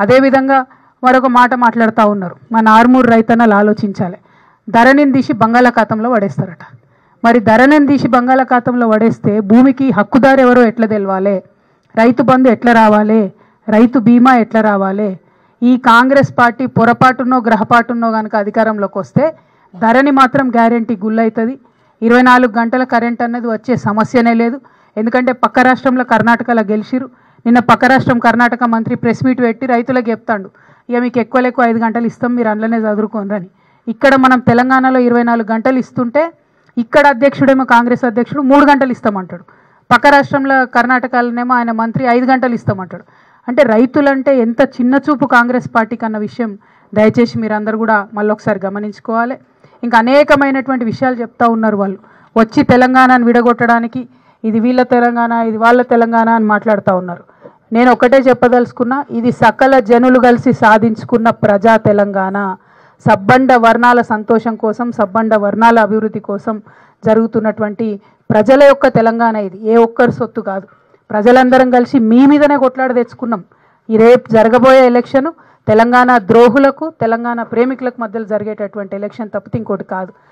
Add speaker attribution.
Speaker 1: అదేవిధంగా మరొక మాట మాట్లాడుతూ ఉన్నారు మన ఆర్మూర్ రైతన్నలు ఆలోచించాలి ధరనిని తీసి బంగాళాఖాతంలో పడేస్తారట మరి ధరనిని తీసి బంగాళాఖాతంలో పడేస్తే భూమికి హక్కుదారు ఎవరో ఎట్లా తెలవాలి రైతు బంధు ఎట్లా రావాలి రైతు బీమా ఎట్లా రావాలి ఈ కాంగ్రెస్ పార్టీ పొరపాటునో గ్రహపాటునో కనుక అధికారంలోకి వస్తే ధరని మాత్రం గ్యారంటీ గుల్లవుతుంది ఇరవై నాలుగు గంటల కరెంట్ అన్నది వచ్చే సమస్యనే లేదు ఎందుకంటే పక్క రాష్ట్రంలో కర్ణాటకలో గెలిచిరు నిన్న పక్క రాష్ట్రం కర్ణాటక మంత్రి ప్రెస్ మీట్ పెట్టి రైతులకు చెప్తాడు ఇక మీకు ఎక్కువ ఎక్కువ ఐదు గంటలు ఇస్తాం మీరు అందులోనే చదువుకోనరని ఇక్కడ మనం తెలంగాణలో ఇరవై నాలుగు గంటలు ఇస్తుంటే ఇక్కడ అధ్యక్షుడేమో కాంగ్రెస్ అధ్యక్షుడు మూడు గంటలు ఇస్తామంటాడు పక్క రాష్ట్రంలో కర్ణాటకలోనేమో ఆయన మంత్రి ఐదు గంటలు ఇస్తామంటాడు అంటే రైతులంటే ఎంత చిన్న చూపు కాంగ్రెస్ పార్టీకి అన్న విషయం దయచేసి మీరందరూ కూడా మళ్ళీ ఒకసారి గమనించుకోవాలి ఇంకా అనేకమైనటువంటి విషయాలు చెప్తా ఉన్నారు వాళ్ళు వచ్చి తెలంగాణను విడగొట్టడానికి ఇది వీళ్ళ తెలంగాణ ఇది వాళ్ళ తెలంగాణ అని మాట్లాడుతూ ఉన్నారు నేను ఒకటే చెప్పదలుచుకున్నా ఇది సకల జనులు కలిసి సాధించుకున్న ప్రజా తెలంగాణ సబ్బండ వర్ణాల సంతోషం కోసం సబ్బండ వర్ణాల అభివృద్ధి కోసం జరుగుతున్నటువంటి ప్రజల యొక్క తెలంగాణ ఇది ఏ ఒక్కరి సొత్తు కాదు ప్రజలందరం కలిసి మీ మీదనే కొట్లాడ తెచ్చుకున్నాం ఈ రేపు జరగబోయే ఎలక్షన్ తెలంగాణ ద్రోహులకు తెలంగాణ ప్రేమికులకు మధ్యలో జరిగేటటువంటి ఎలక్షన్ తప్పితే ఇంకోటి కాదు